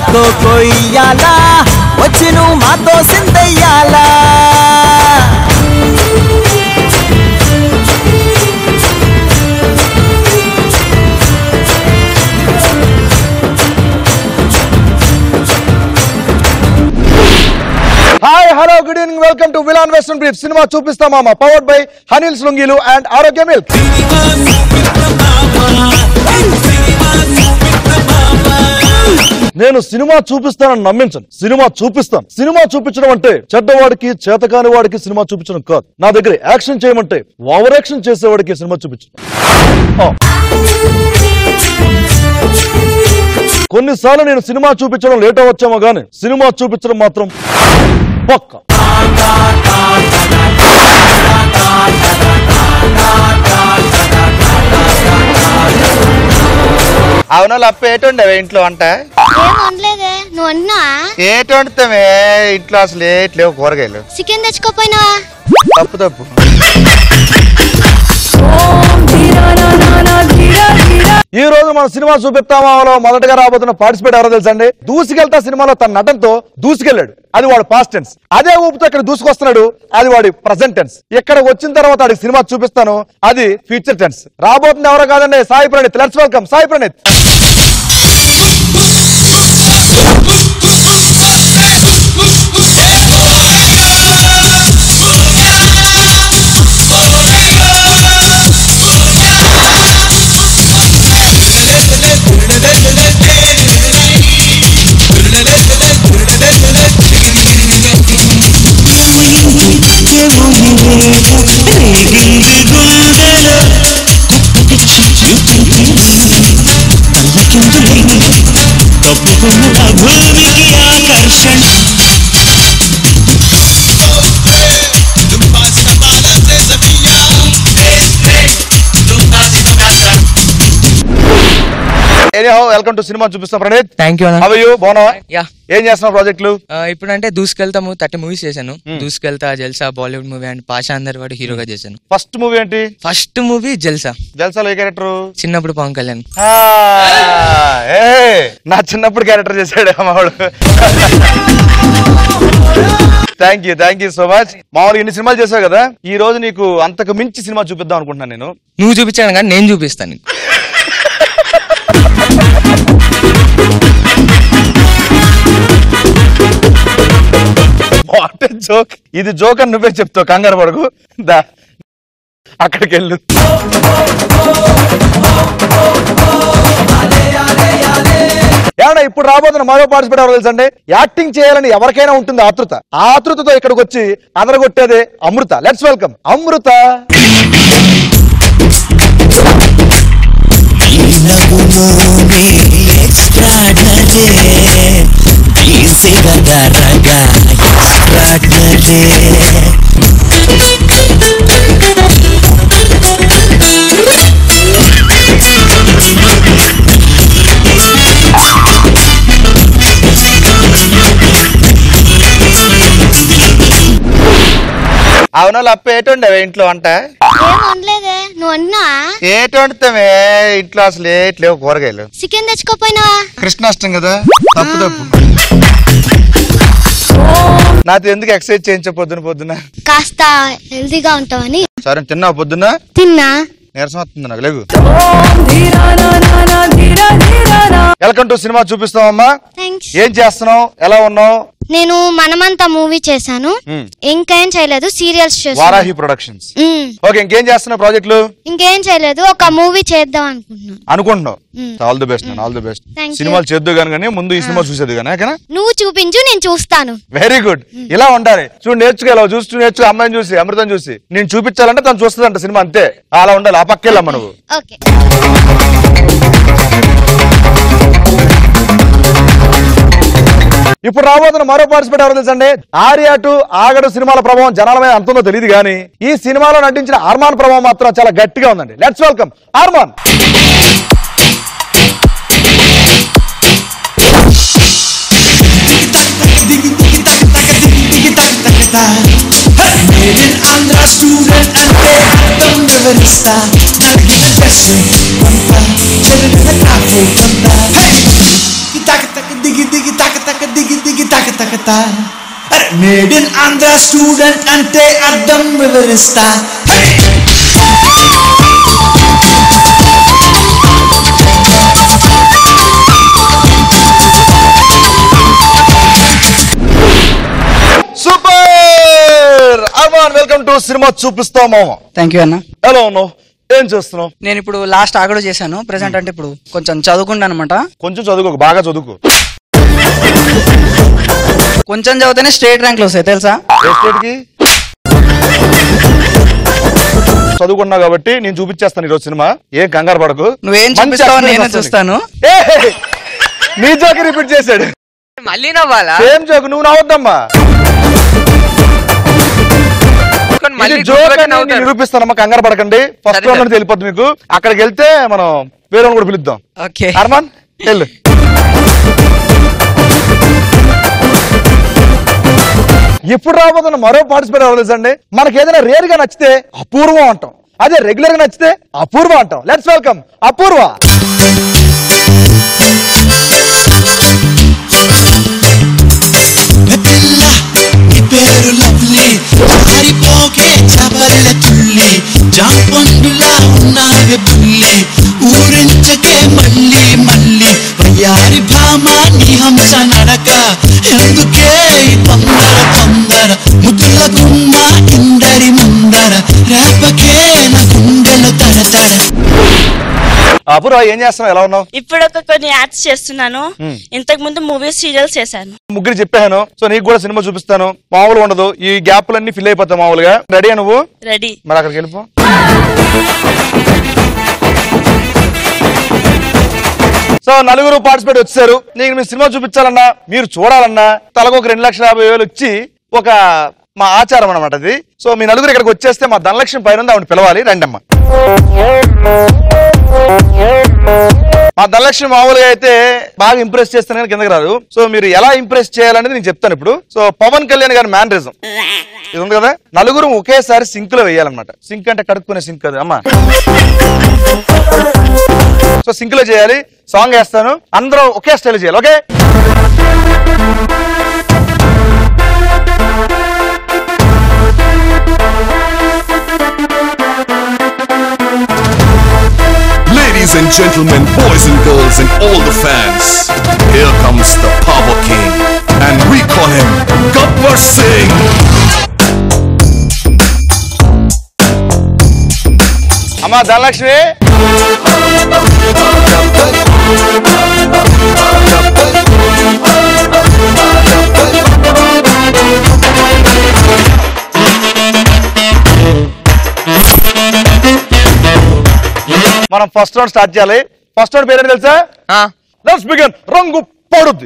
మాతో కొయ్యాలా వచ్చి నువ్వు మాతో సిందయ్యాలా hi hello good evening welcome to విలాన్ వెస్టర్న్ బ్రీఫ్ సినిమా చూపిస్తామా పవర్డ్ బై హనిల్స్ లుంగీలు అండ్ ఆరోగ్య మిల్క్ నేను సినిమా చూపిస్తానని నమ్మించను సినిమా చూపిస్తాను సినిమా చూపించడం అంటే చెడ్డవాడికి చేతకాని వాడికి సినిమా చూపించడం కాదు నా దగ్గర యాక్షన్ చేయమంటే ఓవర్ యాక్షన్ చేసేవాడికి సినిమా చూపించడం ఆ. కొన్నిసార్లు నేను సినిమా చూపించడం లేట్ అవ్వచ్చేమో గానీ సినిమా చూపించడం మాత్రం పక్క అవును లప్ప ఏటుండేవే ఇంట్లో వంట ఏం వండలేదే నువ్వు వండినా ఏటి వండుతామే ఇంట్లో అసలు ఏట్లేవు కూరగాయలు చికెన్ తెచ్చుకోపోయినావా తప్పు తప్పు ఈ రోజు మన సినిమా చూపిస్తామాలో మొదటగా రాబోతున్న పార్టిసిపేట్ ఎవరో తెలుసండి దూసుకెళ్తా సినిమాలో తన నటనతో దూసుకెళ్ళాడు అది వాడు పాస్ట్ టెన్స్ అదే ఊపుతో ఇక్కడ దూసుకొస్తున్నాడు అది వాడి ప్రజెంట్ టెన్స్ ఇక్కడ వచ్చిన తర్వాత వాడికి సినిమా చూపిస్తాను అది ఫ్యూచర్ టెన్స్ రాబోతుంది ఎవరో కాదండి సాయి ప్రణీత్ లెట్స్ వెల్కమ్ సాయి ప్రణీత్ భూమికి ఆకర్షణ ఎనీహౌ వెల్కమ్ టు సినిమా చూపిస్తాం ప్రణీత్ థ్యాంక్ యూ అన్న అవి బాగున్నావా యా ఏం చేస్తున్నావు ప్రాజెక్టులు ఇప్పుడు అంటే దూసుకెళ్తాము థర్టీ మూవీస్ చేశాను దూసుకెళ్తా జల్సా బాలీవుడ్ మూవీ అండ్ పాషా అందరి వాడు హీరోగా చేశాను ఫస్ట్ మూవీ ఏంటి ఫస్ట్ మూవీ జల్సా జల్సాలో ఏ క్యారెక్టర్ చిన్నప్పుడు పవన్ కళ్యాణ్ నా చిన్నప్పుడు క్యారెక్టర్ చేశాడు అమ్మవాడు thank you thank you so much మామూలుగా ఇన్ని సినిమాలు చేసావు కదా ఈ రోజు నీకు అంతకు మించి సినిమా చూపిద్దాం అనుకుంటున్నాను నేను నువ్వు చూపించాను కానీ నేను చూపిస్తాను నీకు. వాట్ జోక్ ఇది జోక్ అని నువ్వే చెప్తావు కంగారు పడకు దా అక్కడికి వెళ్ళు ఏమన్నా ఇప్పుడు రాబోతున్న మరో పార్టిసిపేట్ ఎవరు తెలుసండి యాక్టింగ్ చేయాలని ఎవరికైనా ఉంటుంది ఆతృత ఆ ఆతృతతో ఇక్కడికి వచ్చి అదరగొట్టేదే అమృత లెట్స్ వెల్కమ్ అమృత అవును లప్ప ఏటుండేవే ఇంట్లో వంట ఏం వండలేదే నువ్వు వండినా ఏటి వండుతామే ఇంట్లో అసలు ఏట్లేవు కూరగాయలు చికెన్ తెచ్చుకోపోయినావా కృష్ణాష్టం కదా తప్పు తప్పు నాతో ఎందుకు ఎక్సర్సైజ్ చేయించే పొద్దున పొద్దున కాస్త హెల్తీగా ఉంటావని సరే తిన్నావు పొద్దున తిన్నా నీరసం వస్తుంది నాకు లేవు వెల్కమ్ టు సినిమా చూపిస్తామమ్మా థ్యాంక్స్ ఏం చేస్తున్నావు ఎలా ఉన్నావు నేను మనమంతా మూవీ చేశాను మ్మ్. ఇంకేం చేయలేదు సీరియల్స్ చేశాను వారాహి ప్రొడక్షన్స్ మ్మ్. ఓకే ఇంకేం చేస్తున్నావు ప్రాజెక్టులు ఇంకేం చేయలేదు ఒక మూవీ చేద్దాం అనుకుంటున్నాను అనుకుంటున్నావు మ్మ్. All the best all the best Thank you. సినిమాలు చేద్దు కానీ కానీ ముందు ఈ సినిమా చూసేది కానీ ఓకేనా నువ్వు చూపించు నేను చూస్తాను వెరీ గుడ్ ఇలా ఉండాలి చూడు నేర్చుకోలేవు చూస్తూ నేర్చుకో అమ్మాయిని చూసి అమృతం చూసి నేను చూపించాలంటే తను చూస్తుందంట సినిమా అంతే అలా ఉండాలి ఆ పక్కెళ్ళమ్మ నువ్వు ఓకే ఇప్పుడు రాబోతున్న మరో పార్టిసిపేట్ ఎవరు తెలుసండి ఆర్యా టు ఆగడు సినిమాల ప్రభావం జనాల మీద ఎంత ఉందో తెలియదు కానీ ఈ సినిమాలో నటించిన అర్మాన్ ప్రభావం మాత్రం చాలా గట్టిగా ఉందండి లెట్స్ వెల్కమ్ అర్మాన్ నేను ఆంధ్ర స్టూడెంట్ అంటే అర్థం వివరిస్తా నలిగిన డ్రెస్ కొంత చెరిగిన కాఫీ కొంత దిగి తగ తగ దిగి దిగి తగ వివరిస్తా మేడ్ ఇన్ ఆంధ్ర స్టూడెంట్ అంటే అర్థం వివరిస్తా సూపర్ అర్మాన్ వెల్కమ్ టు సినిమా చూపిస్తాం మామ థ్యాంక్ యూ అన్న ఎలా ఉన్నావు ఏం చేస్తున్నావు నేను ఇప్పుడు లాస్ట్ ఆగడు చేశాను ప్రెసెంట్ అంటే ఇప్పుడు కొంచెం చదువుకుంటాను అనమాట కొంచెం చదువుకో బాగా చదువుకో కొంచెం చదివితేనే స్టేట్ ర్యాంక్లు వస్తాయి తెలుసా ఏ స్టేట్కి చదువుకున్నావు కాబట్టి నేను చూపించేస్తాను ఈరోజు సినిమా ఏం కంగారు పడకు నువ్వేం మంచి చూపిస్తావో experience నేనే వస్తుంది. చూస్తాను ఏయ్! నీ జోకి రిపీట్ చేశాడు మళ్ళీ నవ్వాలా సేమ్ జోక్ నువ్వు నవ్వద్దమ్మా మళ్ళీ ఇది జోక్ గుర్తుపెట్టి అని నేను నవ్వుతారు. నిరూపిస్తానమ్మా కంగారు పడకండి ఫస్ట్ సరే, రౌండ్ సరే. అనేది వెళ్ళిపోద్ది మీకు అక్కడికి వెళ్తే మనం వేరే వాళ్ళని కూడా పిలుద్దాం ఓకే అర్మాన్ వెళ్ళు ఇప్పుడు రాబోతున్న మరో పార్టిసిపేట్ అవ్వలేదండి మనకి ఏదైనా రేర్ గా నచ్చితే అపూర్వం అంటాం అదే రెగ్యులర్ గా నచ్చితే అపూర్వ అంటాం లెట్స్ వెల్కమ్ అపూర్వ పిల్ల నీ పేరు లవ్లీ జారిపోకే చబల్లె తుల్లి జాంపండులా ఉన్నావే బుల్లి ఊరించకే మళ్ళీ మళ్ళీ వయ్యారి భామ నీ హంస నడక ఎందుకే ఈ తొందర తొందర ముద్దుల గుమ్మ ఇందరి ముందర రేపకే నా గుండెలు తడ తడ అపూర్వ ఏం చేస్తున్నావు ఎలా ఉన్నావు ఇప్పుడు ఒక కొన్ని యాడ్స్ చేస్తున్నాను ఇంతకు ముందు మూవీస్ సీరియల్స్ చేశాను ముగ్గురు చెప్పాను సో నీకు కూడా సినిమా చూపిస్తాను మామూలుగా ఉండదు ఈ గ్యాప్లన్నీ ఫిల్ అయిపోతాయి మామూలుగా రెడీ నువ్వు రెడీ మరి అక్కడికి వెళ్ళిపో సో నలుగురు పార్టిసిపేట్ వచ్చారు నేను మీ సినిమా చూపించాలన్నా మీరు చూడాలన్నా తలకు ఒక రెండు లక్షల యాభై వేలు వచ్చి ఒక మా ఆచారం అన్నమాట అది సో మీ నలుగురు ఇక్కడికి వచ్చేస్తే మా ధనలక్ష్మి పైన ఉంది, ఆవిడ పిలవాలి రండమ్మ మా ధనలక్ష్మి మామూలుగా అయితే బాగా ఇంప్రెస్ చేస్తాను కానీ కిందకి రాదు సో మీరు ఎలా ఇంప్రెస్ చేయాలనేది నేను చెప్తాను ఇప్పుడు సో పవన్ కళ్యాణ్ గారి మ్యానరిజం ఇది ఉంది కదా నలుగురు ఒకేసారి సింక్ లో వేయాలన్నమాట సింక్ అంటే కడుక్కునే సింక్ అది అమ్మా సో సింక్ లో చేయాలి సాంగ్ వేస్తాను అందరూ ఒకే స్టైల్ చేయాలి okay Ladies and gentlemen, boys and girls, and all the fans, here comes the Power King, and we call him Gabbar Singh. అమ్మా ధనలక్ష్మి మనం ఫస్ట్ రౌండ్ స్టార్ట్ చేయాలి ఫస్ట్ రౌండ్ పేరు ఏంటి తెలుసా ఆ, లెట్స్ బిగిన్ రంగు పడుద్ది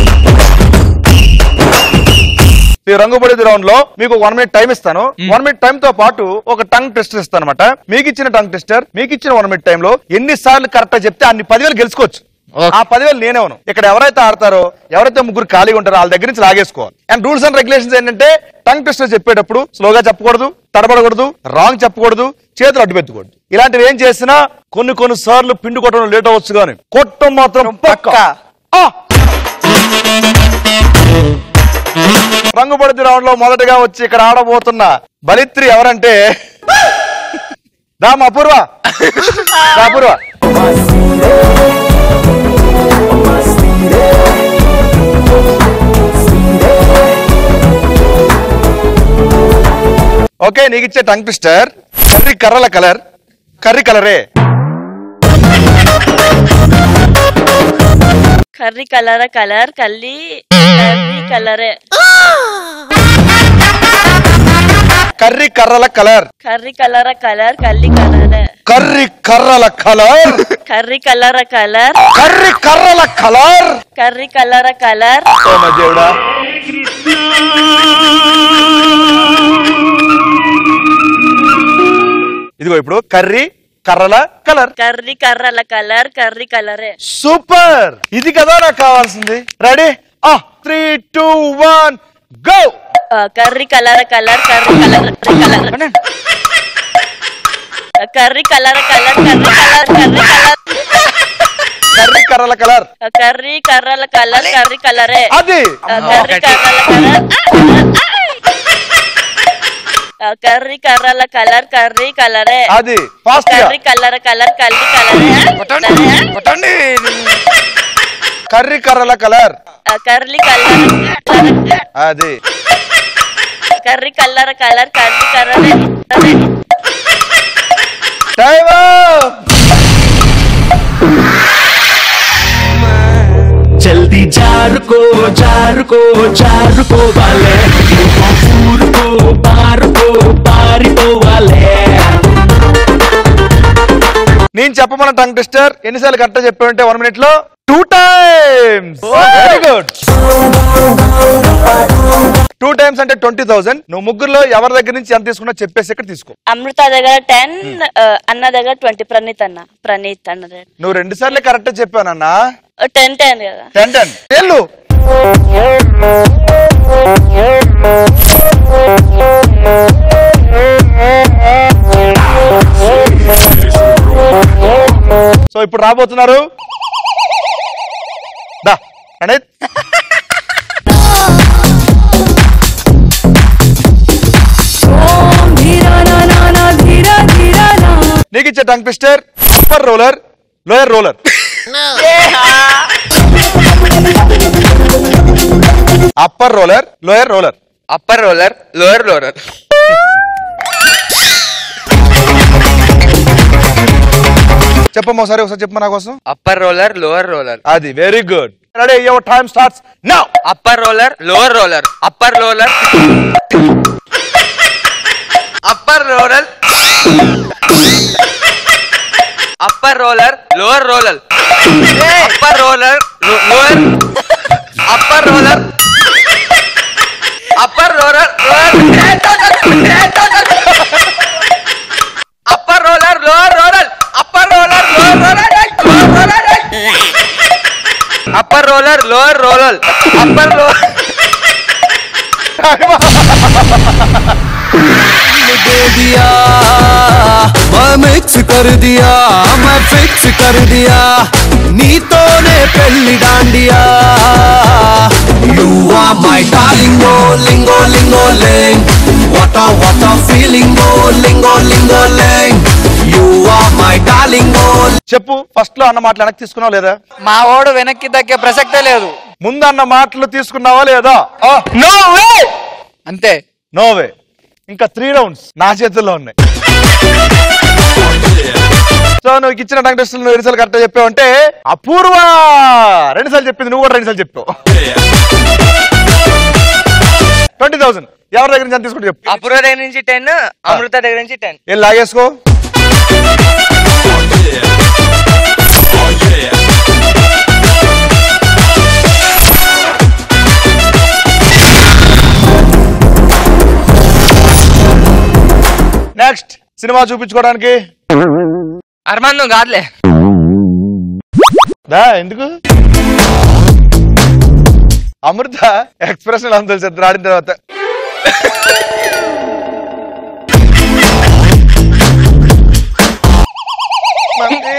ఈ రంగు పడేది రౌండ్ లో మీకు వన్ మినిట్ టైం ఇస్తాను వన్ మినిట్ టైం తో పాటు ఒక టంగ్ టెస్టర్ ఇస్తాను అనమాట మీకు ఇచ్చిన టంగ్ టెస్టర్ మీకు ఇచ్చిన వన్ మినిట్ టైం లో ఎన్ని సార్లు కరెక్ట్ చెప్తే అన్ని పదివేలు గెలుచుకోవచ్చు ఆ పదివేలు నేనే ఉన్నాను ఇక్కడ ఎవరైతే ఆడతారో ఎవరైతే ముగ్గురు ఖాళీగా ఉంటారో వాళ్ళ దగ్గర నుంచి లాగేసుకోవాలి అండ్ రూల్స్ అండ్ రెగ్యులేషన్స్ ఏంటంటే టంగ్ టెస్టర్ చెప్పేటప్పుడు స్లోగా చెప్పకూడదు తడబడకూడదు రాంగ్ చెప్పకూడదు చేతులు అడ్డు పెట్టుకోవద్దు ఇలాంటివి ఏం చేసినా కొన్ని కొన్ని సార్లు పిండి కొట్టడం లేట్ అవ్వచ్చు కానీ కొట్టడం మాత్రం పక్క ఆ! రంగు పడితే రౌండ్ లో మొదటగా వచ్చి ఇక్కడ ఆడబోతున్న బలిత్రి ఎవరంటే రామ్ అపూర్వ రా అపూర్వ ఓకే నీకు ఇచ్చే టంగ్ ట్విస్టర్ కర్రీ కర్రల కలర్ కర్రీ కలరే కర్రీ కలర్ కలర్ కల్లి కర్రీ కలరే కర్రీ కర్రల కలర్ కర్రీ కలర్ కలర్ కల్లి కలరే కర్రీ కర్రల colour curry colour colour curry కర్రల కలర్ కర్రీ కలర్ కలర్ ఓ మా దేవుడా ఇదిగో ఇప్పుడు కర్రీ కర్రల కలర్ కర్రీ కర్రల కలర్ కర్రీ కలరే సూపర్ ఇది కదా నాకు కావాల్సింది రెడీ ఆ త్రీ టూ వన్ గో ఆ, curry colour colour curry colour colour curry colour colour curry colour curry colour curry కర్రల కలర్ కర్రీ కర్రల కలర్ కర్రీ కలరే అది కర్రీ కర్రల కలర్ కర్రీ కర్రల కలర్ కర్రీ కలరే అది ఫాస్ట్ గా కర్రీ కలర్ కలర్ కర్రీ కలరే కర్రీ కర్రల కలర్ కర్రీ కలర్ అది కర్రీ కలర్ కలర్ కర్రీ కలరే టైమ్ జల్దీ జారుకో జారుకో జారుకోవాలే ఊరుకో పారుకో పారిపోవాలే నేను చెప్పమన్న టంగ్ టెస్టర్ ఎన్నిసార్లు కరెక్ట్ చెప్పామంటే వన్ మినిట్ లో two times very good two times అంటే ట్వంటీ థౌసండ్ నువ్వు ముగ్గురులో ఎవరి దగ్గర నుంచి ఎంత తీసుకున్నా చెప్పేసి ఇక్కడ తీసుకో అమృత దగ్గర టెన్ అన్న దగ్గర ట్వంటీ ప్రణీత్ అన్న ప్రణీత్ అన్న దగ్గర నువ్వు రెండు సార్లు కరెక్ట్ చెప్పానన్నా టెన్ టెన్ కదా టెన్ టెన్ వెళ్ళు సో ఇప్పుడు రాబోతున్నారు దా ప్రణీత్ నీకు ఇచ్చే tongue twister upper roller lower roller upper roller lower roller upper roller lower roller చెప్పమ్మా ఒకసారి ఒకసారి చెప్పమ్మా నా కోసం అప్పర్ రోలర్ లోయర్ రోలర్ అది very good ready your time starts now upper roller lower roller upper roller upper roller upper roller lower roller upper roller lower upper roller upper roller upper roller lower roller upper roller lower roller upper roller lower roller upper లో दे दिया मैं mix कर दिया मैं fix कर दिया నీతోనే పెళ్లి dandiya you are my darling ఓ లింగో లింగో లింగ్ what a what a feeling ఓ లింగో లింగో లింగ్ యు ఆర్ మై డార్లింగ్ ఓ చెప్పు ఫస్ట్ లో అన్న మాటలు వెనక్కి తీసుకున్నావా లేదా మా వాడు వెనక్కి తగ్గే ప్రసక్తే లేదు ముందు అన్న మాటలు తీసుకున్నావా లేదా నో వే అంతే నో వే ఇంకా త్రీ రౌండ్స్ నా చేతుల్లో ఉన్నాయి సో నువ్వు ఇచ్చిన టంగ్ టెస్ట్ నువ్వు రెండుసార్లు కరెక్ట్ చెప్పావంటే అపూర్వ రెండుసార్లు చెప్పింది నువ్వు కూడా రెండుసార్లు చెప్పావు ట్వంటీ థౌసండ్ ఎవరి దగ్గర నుంచి ఎంత తీసుకుంటే చెప్పు అపూర్వ దగ్గర నుంచి టెన్ అమృత దగ్గర నుంచి టెన్ ఏం లాగేసుకో నెక్స్ట్ సినిమా చూపించుకోవడానికి అర్మాన్ నువ్వు కాదులే దా ఎందుకు అమృత ఎక్స్ప్రెషన్ ఎలా ఉందో తెలుసు ఇద్దరు ఆడిన తర్వాత మమ్మీ.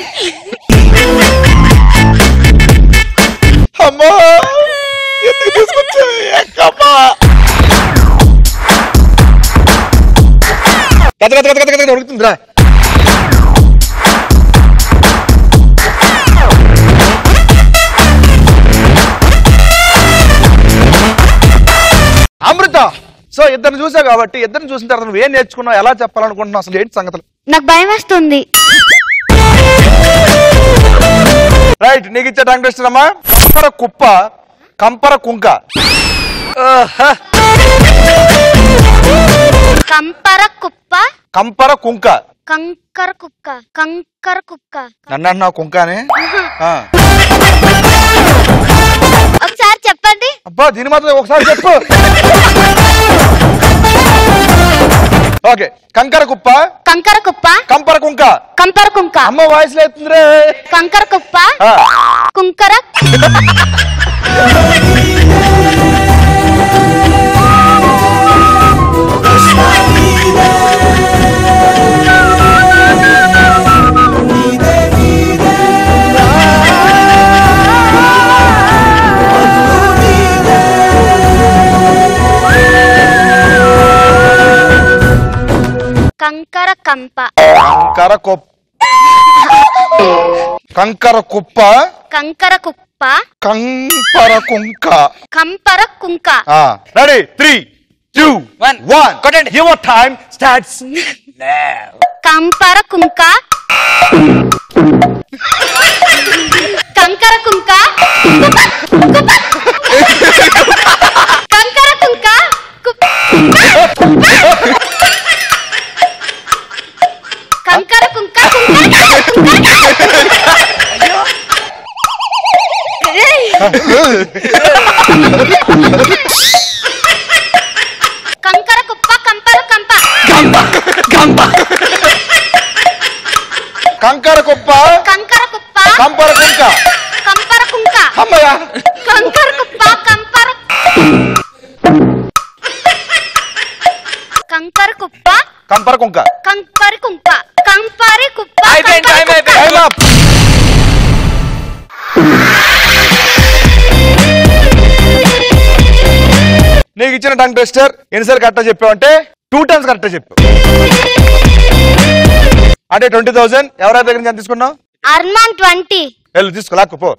అమ్మా ఎందుకు తీసుకొచ్చావు ఎక్కమ్మా కథ కథ కథ కథ కథ ఉడుకుతుందిరా అమృత సో ఇద్దరిని చూసావు కాబట్టి ఇద్దరిని చూసిన తర్వాత నువ్వు ఏం నేర్చుకున్నావు ఎలా చెప్పాలనుకుంటున్నావు అసలు ఏంటి సంగతులు నాకు భయం వేస్తుంది రైట్ నీకు ఇచ్చే టంగ్ టెస్ట్ అమ్మా కంపర కుప్ప కంపర కుంక కంపర కుప్ప కంపర కుంక కంకర కుక్క కంకర కుక్క నన్ను అన్నావు కుంక అని ఆ. ఒకసారి చెప్పండి అబ్బా దీని మాత్రం ఒకసారి చెప్పు ఓకే కంకర కుప్ప కంకర కుప్ప కంపర కుంక కంపర కుంక అమ్మ వాయిస్ లేతుందిరే కంకర కుప్ప ఆ. కుంకర కంప కంకర కుప్ప కంకర కుప్ప కంకర కుప్ప కంపర కుంక కంపర కుంక ready three two One. One కొట్టండి. యువర్ టైం స్టార్ట్స్ కంపర కుంక కంకర కుంక కంకర కుంక కుప్ప. కంకర కుంక కుంక ఏయ్. కంకర కుప్ప కంపర కంప కంకర కుప్ప కంకర కుప్ప కంపర కుంక కంపర కుంక అమ్మయ్య కంకర కుప్ప కంపర కంకర కుప్ప కంపర కుంక కంపరి కుంప కంపరి కుప్ప అయిపోయింది, కంపరి time కుప్ప. Time up. నీకు ఇచ్చిన టంగ్ టెస్టర్ ఎన్నిసార్లు కరెక్ట్ చెప్పావంటే టూ టైమ్స్ కరెక్ట్ చెప్పు అంటే ట్వంటీ థౌసండ్ ఎవరి దగ్గర నుంచి ఎంత తీసుకున్నావు అర్మాన్ ట్వంటీ వెళ్ళు తీసుకో లాక్కు పో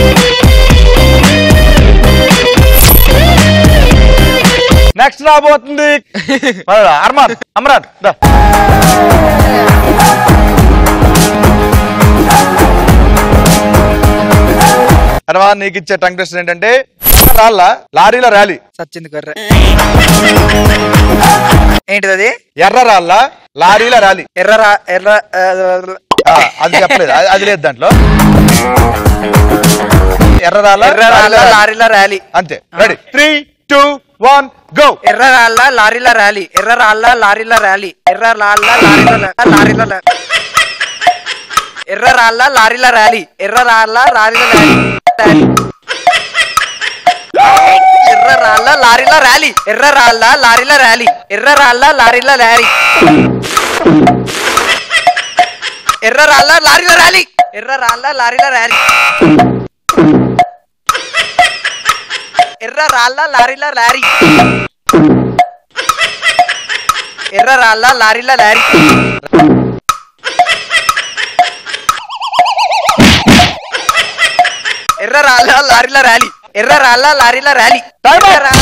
నెక్స్ట్ రాబోతుంది పదరా, అర్మాన్ అమరాన్ దా. అర్మాన్ నీకు ఇచ్చే టంగ్ టెస్ట్ ఏంటంటే రాళ్ళ లారీల ర్యాలీ సచ్చింది కర్ర ఏంటిది అది ఎర్ర రాళ్ళ లారీల ర్యాలీ ఎర్ర రా- ఎర్ర ఆ, ఆ, అది చెప్పలేదు అది- అది లేదు దాంట్లో ఎర్ర రాళ్ళ ఎర్ర రాళ్ళ లారీల ర్యాలీ అంతే ready three two one go ఎర్ర రాళ్ళ లారీల ర్యాలీ ఎర్ర రాళ్ళ లారీల ర్యాలీ ఎర్ర రాళ్ళ లారీల లా- లారీల లా- ఎర్ర రాళ్ళ లారీల ర్యాలీ ఎర్ర రాళ్ళ లారీల ర్యాలీ ర్యాలీ. ఎర్ర రాళ్ళ లారీల ర్యాలీ ఎర్ర రాళ్ళ లారీల ర్యాలీ ఎర్ర రాళ్ళ లారీల ర్యాలీ ఎర్ర రాళ్ళ లారీల ర్యాలీ ఎర్ర రాళ్ళ లారీల ర్యాలీ ఎర్ర రాళ్ళ లారీల లారీ ఎర్ర రాళ్ళ లారీల లారీ ఎర్ర రాళ్ళ లారీల ర్యాలీ ఎర్ర రాళ్ళ లారీల ర్యాలీ ఎర్ర రా-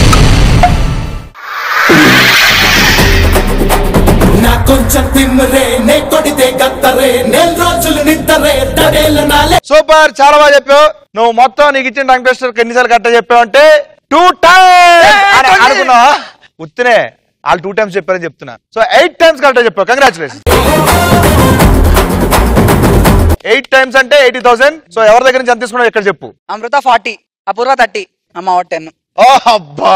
నా కొంచెం తిమ్మరే నే కొడితే గత్తరే నెల రోజులు నిద్దరే తడేళ్ళ నాలే సూపర్ చాలా బాగా చెప్పావు నువ్వు మొత్తం నీకు ఇచ్చిన టంగ్ టెస్టర్ ఎన్నిసార్లు కరెక్ట్ చెప్పావు అంటే టూ టైమ్స్ అనుకున్నావా ఉత్తినే వాళ్ళు టూ టైమ్స్ చెప్పారని చెప్తున్నా సో ఎయిట్ టైమ్స్ కరెక్ట్ చెప్పావు కంగ్రాచులేషన్ ఎయిట్ టైమ్స్ అంటే ఎయిటీ థౌసండ్ సో ఎవరి దగ్గర నుంచి ఎంత తీసుకున్నావు ఇక్కడ చెప్పు అమృత ఫార్టీ అపూర్వ థర్టీ అమ్మ టెన్ ఓ అబ్బా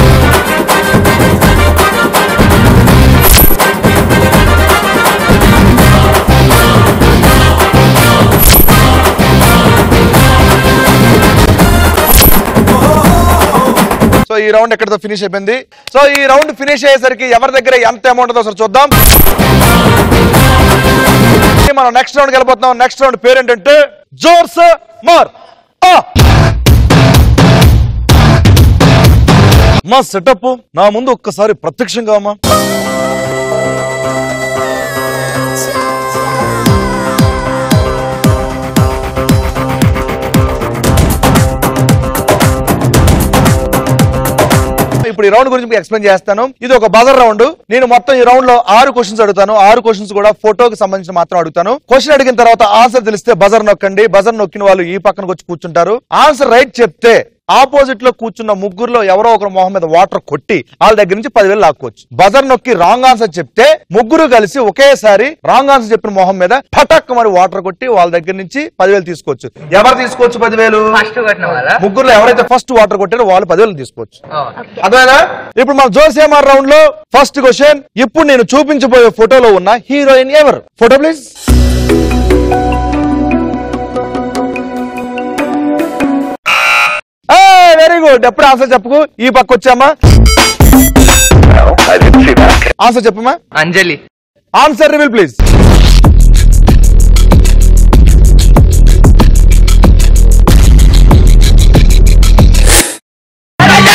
సో ఈ రౌండ్ ఎక్కడితో ఫినిష్ అయిపోయింది సో ఈ రౌండ్ ఫినిష్ అయ్యేసరికి ఎవరి దగ్గర ఎంత అమౌంట్ ఉందో ఒకసారి చూద్దాం మనం నెక్స్ట్ రౌండ్ వెళ్ళిపోతున్నాం నెక్స్ట్ రౌండ్ పేరు ఏంటంటే జోర్స్ మార్ ఆ మా సెటప్ నా ముందు ఒక్కసారి ప్రత్యక్షంగా అమ్మా ఇప్పుడు ఈ రౌండ్ గురించి మీకు ఎక్స్ప్లెయిన్ చేస్తాను ఇది ఒక బజర్ రౌండ్ నేను మొత్తం ఈ రౌండ్ లో ఆరు క్వశ్చన్స్ అడుగుతాను ఆరు క్వశ్చన్స్ కూడా ఫోటోకి సంబంధించిన మాత్రం అడుగుతాను క్వశ్చన్ అడిగిన తర్వాత ఆన్సర్ తెలిస్తే బజర్ నొక్కండి బజర్ నొక్కిన వాళ్ళు ఈ పక్కనకి వచ్చి కూర్చుంటారు ఆన్సర్ రైట్ చెప్తే ఆపోజిట్ లో కూర్చున్న ముగ్గురులో ఎవరో ఒకరు మొహం మీద వాటర్ కొట్టి వాళ్ళ దగ్గర నుంచి పదివేలు లాక్కోవచ్చు బజర్ నొక్కి రాంగ్ ఆన్సర్ చెప్తే ముగ్గురు కలిసి ఒకేసారి రాంగ్ ఆన్సర్ చెప్పిన మొహం మీద పటక్ మరి వాటర్ కొట్టి వాళ్ళ దగ్గర నుంచి పదివేలు తీసుకోవచ్చు ఎవరు తీసుకోవచ్చు పదివేలు ఫస్ట్ కట్టిన వాళ్ళ ముగ్గురులో ఎవరైతే ఫస్ట్ వాటర్ కొట్టారో వాళ్ళు పదివేలు తీసుకోవచ్చు అర్థమైనా ఇప్పుడు మన జోసేమార్ రౌండ్ లో ఫస్ట్ క్వశ్చన్ ఇప్పుడు నేను చూపించబోయే ఫోటోలో ఉన్న హీరోయిన్ ఎవరు ఫోటో ప్లీజ్ వెరీ గుడ్ ఎప్పుడు ఆన్సర్ చెప్పుకు ఈ పక్క వచ్చామా ఆన్సర్ చెప్పమా అంజలి ఆన్సర్ రివీల్ ప్లీజ్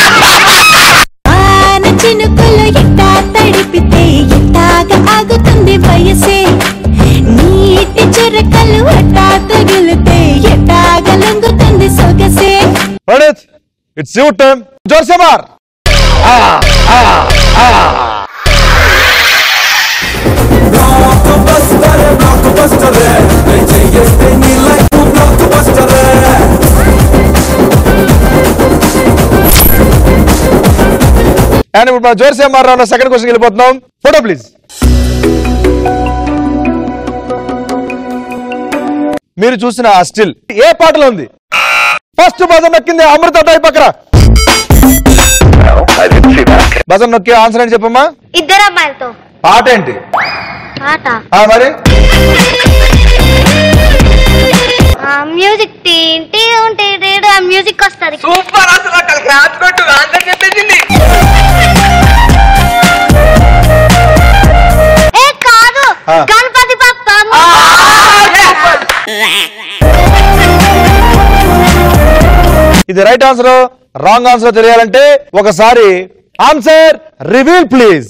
ఆన చినుకులు ఎట్టా తడిపితే ఎట్టాగా ఆగుతుంది చిరకలు ఎట్టా తగిలితే ఎట్టాగలంగుతుంది సొగసే పండిత్ ఇట్స్ యువర్ టైం జోర్సమార్ అండ్ ఇప్పుడు మన జోర్సేమార్ రౌండ్ సెకండ్ క్వశ్చన్ వెళ్ళిపోతున్నాం ఫోటో ప్లీజ్ మీరు చూసిన ఆ స్టిల్ ఏ పాటలో ఉంది ఫస్ట్ బజన్ నొక్కింది అమృత టైప్ పక్కన బజన్ నొక్కి ఆన్సర్ ఏంటి చెప్పమ్మా ఇద్దరు అబ్బాయిలతో పాట ఏంటి పాట ఆ మరి ఆ, మ్యూజిక్ టీ ఉంటే మ్యూజిక్ వస్తుంది సూపర్ అసలు అక్కడ క్రాచ్ కొట్టు ఆన్సర్ చెప్పేసింది ఏ కాదు ఆ. గణపతి బప్ప ఇది రైట్ ఆన్సర్ రాంగ్ ఆన్సర్ తెలియాలంటే ఒకసారి ఆన్సర్ రివీల్ ప్లీజ్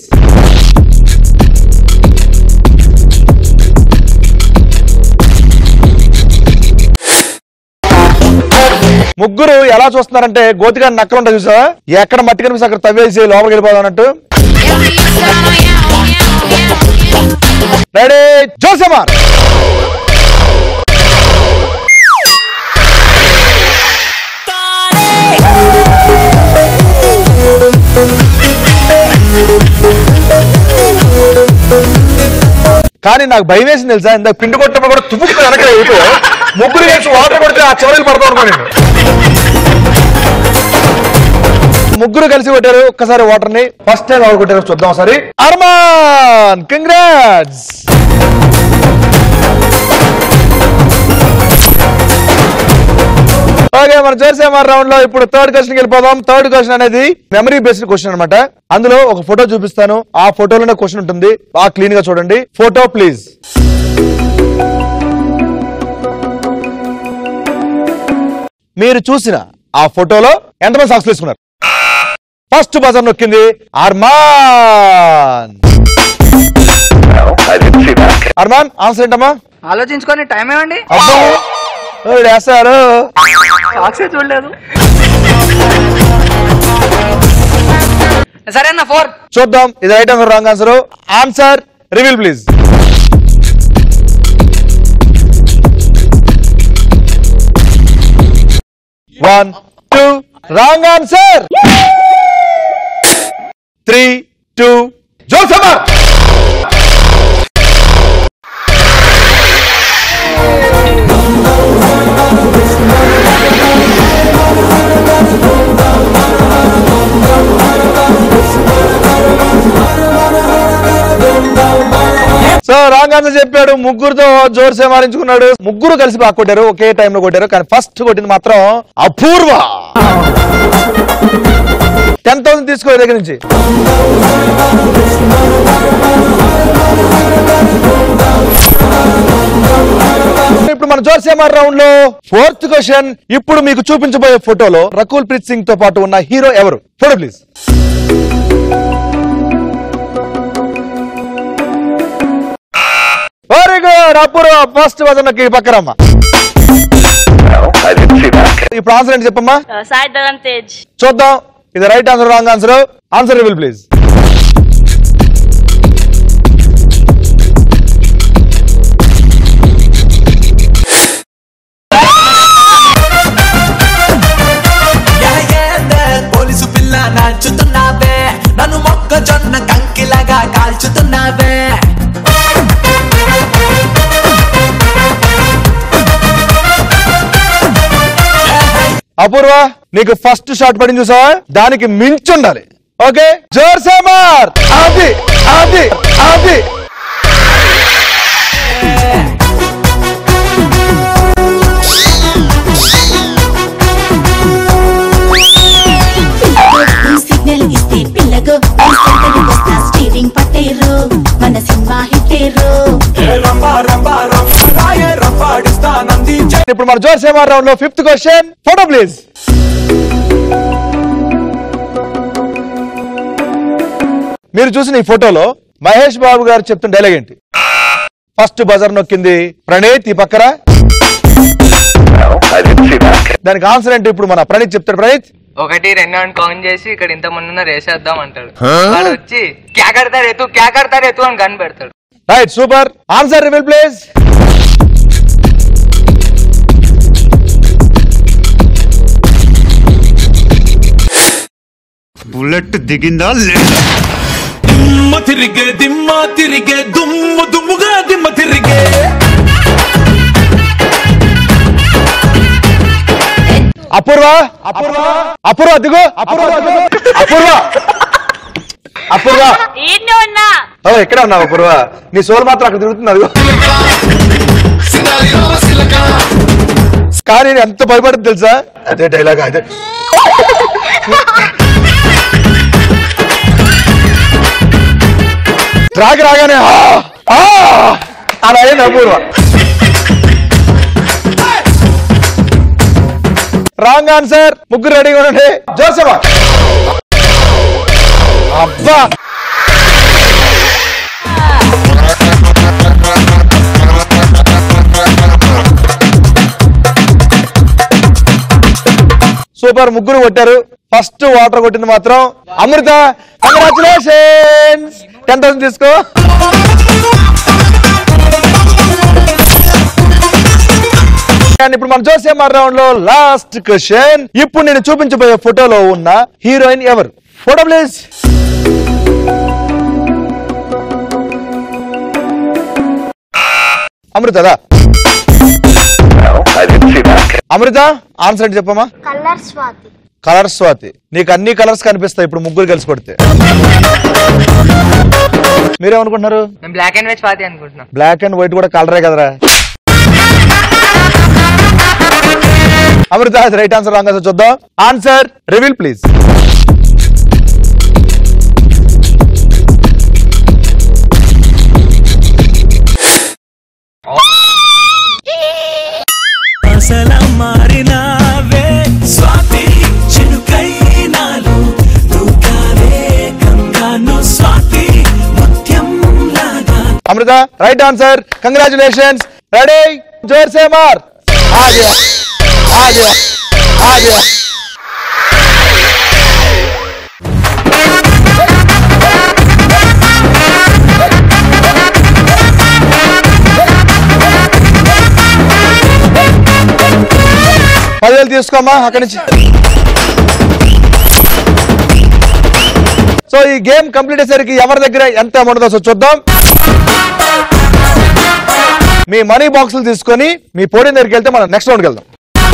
ముగ్గురు ఎలా చూస్తున్నారంటే గోతిగా నక్కలు ఉంటాయి చూసా ఎక్కడ మట్టి కనిపిస్తే అక్కడ తవ్వేసి లోపలికి వెళ్ళిపోదాం అన్నట్టు రెడీ జోసమార్ కానీ నాకు భయం వేసింది తెలుసా ఇందాక పిండి కొట్టినప్పుడు కూడా తుప్పు వెనక అయిపోయి ముగ్గురు వేసి వాటర్ కొడితే ఆ చివరికి పడతాం అనుకో నేను ముగ్గురు కలిసి కొట్టారు ఒక్కసారి వాటర్ ని ఫస్ట్ టైం ఎవరు కొట్టారు చూద్దాం ఒకసారి అర్మాన్ కంగ్రాట్స్ ఓకే మన జోర్సేమార్ రౌండ్ లో ఇప్పుడు థర్డ్ క్వశ్చన్ వెళ్ళిపోదాం థర్డ్ క్వశ్చన్ అనేది మెమరీ బేస్డ్ క్వశ్చన్ అన్నమాట అందులో ఒక ఫోటో చూపిస్తాను ఆ ఫోటోలోనే క్వశ్చన్ ఉంటుంది బాగా క్లీన్ గా చూడండి ఫోటో ప్లీజ్ మీరు చూసిన ఆ ఫోటోలో ఎంతమంది సాక్స్ వేసుకున్నారు ఫస్ట్ బజర్ నొక్కింది అర్మాన్ అర్మాన్ ఆన్సర్ ఏంటమ్మా ఆలోచించుకొని టైం ఏమండి అబ్బో ఓ, వేస్తారు సాక్షి చూడలేదు సరే అన్న ఫోర్ చూద్దాం ఇది right answer wrong answer answer reveal please one two wrong answer three two జోసమర్ సో రాంగ్ ఆన్సర్ చెప్పాడు ముగ్గురుతో జోర్సే మారించుకున్నాడు ముగ్గురు కలిసి బాగా కొట్టారు ఒకే time లో కొట్టారు కానీ ఫస్ట్ కొట్టింది మాత్రం అపూర్వ టెన్ థౌసండ్ తీసుకో దగ్గర నుంచి ఇప్పుడు మన జోర్సేమార్ రౌండ్ లో ఫోర్త్ క్వశ్చన్ ఇప్పుడు మీకు చూపించబోయే ఫోటోలో రకుల్ ప్రీత్ సింగ్ తో పాటు ఉన్న హీరో ఎవరు photo please very good Apoorva first వదనకి పక్కరమ్మ ఇప్పుడు ఆన్సర్ ఏంటి చెప్పమ్మా సాయి ధరమ్ తేజ్ చూద్దాం ఇది right answer wrong answer answer reveal please police పిల్ల నాచుతున్నావే నన్ను మొక్కజొన్న కంకిలాగా కాల్చుతున్నావే అపూర్వ నీకు ఫస్ట్ షాట్ పడింది చూసావా దానికి మించి ఉండాలి ఓకే జోర్ సేమార్ అది అది అది సిగ్నల్ ఇస్తే పిల్లగో వస్తా స్టీరింగ్ పట్టేరు మన సినిమా హిట్టేరు ఇప్పుడు మన జోర్ సేమార్ రౌండ్ లో ఫిఫ్త్ క్వశ్చన్ ఫోటో ప్లీజ్ మీరు చూసిన ఈ ఫోటోలో మహేష్ బాబు గారు చెప్తున్న డైలాగ్ ఏంటి ఫస్ట్ బజర్ నొక్కింది ప్రణీత్ ఈ పక్కన దానికి ఆన్సర్ ఏంటి ఇప్పుడు మన ప్రణీత్ చెప్తాడు ప్రణీత్ ఒకటి రెండు అని కౌంట్ చేసి ఇక్కడ ఇంత ముందు రేసేద్దాం అంటాడు వాడు వచ్చి క్యా కడతారు ఎత్తు క్యా కడతారు ఎత్తు అని గన్ పెడతాడు right super answer reveal please bullet దిగిందా దిమ్మ తిరిగే దిమ్మ తిరిగే దుమ్ము దుమ్ముగా దిమ్మ తిరిగే అపూర్వ అపూర్వ అపూర్వ దిగు అపూర్వ దిగు. అపూర్వ అపూర్వ ఈడ్నే ఉన్నా ఓ ఎక్కడ ఉన్నావు అపూర్వ నీ సోల్ మాత్రం అక్కడ తిరుగుతుంది అదిగో కానీ నేను ఎంత భయపడింది తెలుసా అదే డైలాగ్ అదే ట్రాక్ రాగానే "ఆ! ఆ!" అలా అయింది అపూర్వ రాంగ్ ఆన్సర్ ముగ్గురు రెడీగా ఉండండి జోసఫా అబ్బా సూపర్ ముగ్గురు కొట్టారు ఫస్ట్ వాటర్ కొట్టింది మాత్రం అమృత కంగ్రాచులేషన్స్ టెన్ థౌసండ్ తీసుకో And ఇప్పుడు మన జోసేమర్ రౌండ్ లో లాస్ట్ క్వశ్చన్ ఇప్పుడు నేను చూపించబోయే ఫోటోలో ఉన్న హీరోయిన్ ఎవరు ఫోటో ప్లీజ్ అమృతదా అమృత ఆన్సర్ ఏంటి చెప్పమ్మా కలర్ స్వాతి కలర్ స్వాతి నీకు అన్ని కలర్స్ కనిపిస్తాయి ఇప్పుడు ముగ్గురు కలిసి కొడితే మీరేమనుకుంటున్నారు నేను బ్లాక్ అండ్ వైట్ స్వాతి అనుకుంటున్నా బ్లాక్ అండ్ వైట్ కూడా కలరే కదరా Amrutha right answer wrong answer చూద్దాం ఆన్సర్ రివీల్ ప్లీజ్ అసల మారినావే స్వాతి చినుకైనాలు దూకావే గంగాను స్వాతి ముత్యం లాగా Amrutha right answer congratulations ready జోర్ సే మార్ ఆ గయా ఆ గయా ఆ గయా పదివేలు తీసుకోమ్మా అక్కడి నుంచి సో ఈ గేమ్ కంప్లీట్ అయ్యేసరికి ఎవరి దగ్గర ఎంత అమౌంట్ ఉందో చూద్దాం మీ మనీ బాక్సులు తీసుకొని మీ పోటీ దగ్గరికి వెళ్తే మనం నెక్స్ట్ రౌండ్కి వెళ్దాం